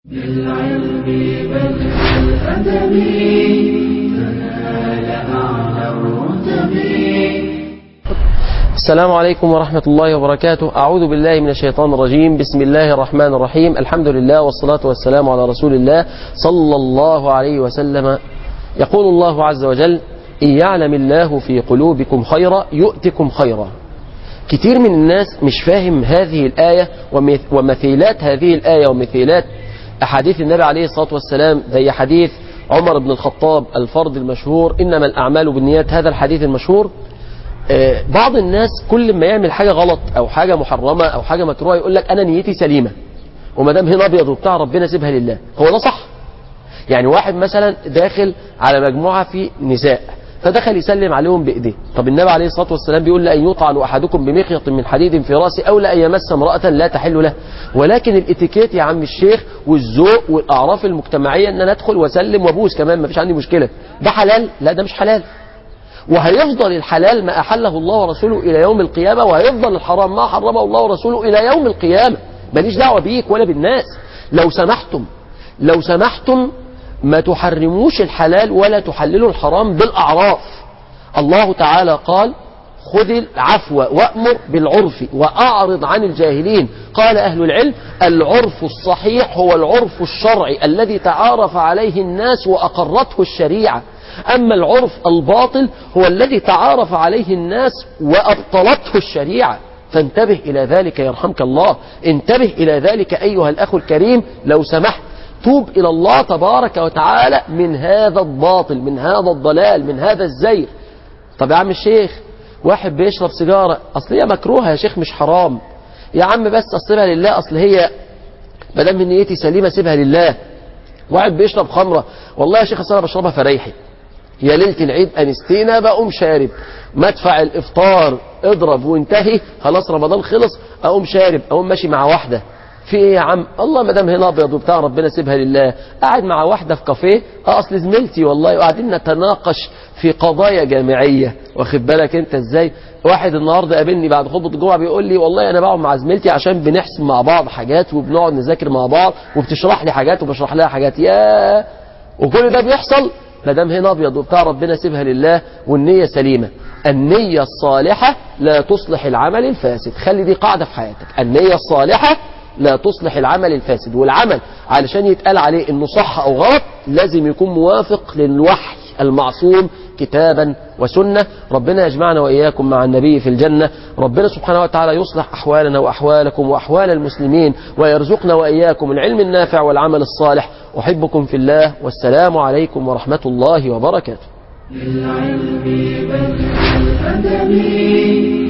بالعلم بل بالأدب تنال أعلى الرتب السلام عليكم ورحمة الله وبركاته أعوذ بالله من الشيطان الرجيم بسم الله الرحمن الرحيم الحمد لله والصلاة والسلام على رسول الله صلى الله عليه وسلم يقول الله عز وجل إن يعلم الله في قلوبكم خيرا يؤتكم خيرا كتير من الناس مش فاهم هذه الآية ومثيلات هذه الآية ومثيلات أحاديث النبي عليه الصلاة والسلام زي حديث عمر بن الخطاب الفرد المشهور إنما الأعمال بالنيات هذا الحديث المشهور بعض الناس كل ما يعمل حاجة غلط أو حاجة محرمة أو حاجة مكروهة يقول لك أنا نيتي سليمة وما دام هنا أبيض وبتاع ربنا سيبها لله هو ده صح يعني واحد مثلا داخل على مجموعة في نساء فدخل يسلم عليهم بإيديه طب النبي عليه الصلاة والسلام بيقول لأن يطعن أحدكم بمخيط من حديد في رأسه أو لأن يمس امرأة لا تحل له ولكن الاتيكيت يا عم الشيخ والذوق والأعراف المجتمعية أن أنا أدخل وأسلم وأبوس كمان ما فيش عندي مشكلة ده حلال لا ده مش حلال وهيفضل الحلال ما أحله الله ورسوله إلى يوم القيامة وهيفضل الحرام ما حرمه الله ورسوله إلى يوم القيامة ماليش دعوة بيك ولا بالناس لو سمحتم لو سمحتم ما تحرموش الحلال ولا تحللوا الحرام بالأعراف الله تعالى قال خذ العفو وأمر بالعرف وأعرض عن الجاهلين قال أهل العلم العرف الصحيح هو العرف الشرعي الذي تعارف عليه الناس وأقرته الشريعة أما العرف الباطل هو الذي تعارف عليه الناس وأبطلته الشريعة فانتبه إلى ذلك يرحمك الله انتبه إلى ذلك أيها الأخ الكريم لو سمحت توب إلى الله تبارك وتعالى من هذا الباطل من هذا الضلال من هذا الزير طب يا عم الشيخ واحد بيشرب سيجارة أصل هي مكروهة يا شيخ مش حرام يا عم بس أصلها لله أصل هي مدام من نيتي سليمة سيبها لله واحد بيشرب خمرة والله يا شيخ أصل أنا بشربها فريحي يا ليلة العيد أنستينا بقوم شارب مدفع الإفطار اضرب وانتهي خلاص رمضان خلص أقوم شارب أقوم ماشي مع واحدة في ايه يا عم الله ما دام هنا ابيض وبتاع ربنا سيبها لله قاعد مع واحده في كافيه اه اصل زميلتي والله وقاعدين نتناقش في قضايا جامعيه واخد بالك انت ازاي واحد النهارده قابلني بعد خطبه الجمعه بيقول لي والله انا بقعد مع زميلتي عشان بنحسب مع بعض حاجات وبنقعد نذاكر مع بعض وبتشرح لي حاجات وبشرح لها حاجات يا وكل ده بيحصل ما دام هنا ابيض وبتاع ربنا سيبها لله والنيه سليمه النيه الصالحه لا تصلح العمل الفاسد خلي دي قاعده في حياتك النيه الصالحه لا تصلح العمل الفاسد والعمل علشان يتقال عليه انه صح او غلط لازم يكون موافق للوحي المعصوم كتابا وسنة ربنا يجمعنا وإياكم مع النبي في الجنة ربنا سبحانه وتعالى يصلح أحوالنا وأحوالكم وأحوال المسلمين ويرزقنا وإياكم العلم النافع والعمل الصالح أحبكم في الله والسلام عليكم ورحمة الله وبركاته بالعلم بل بالأدب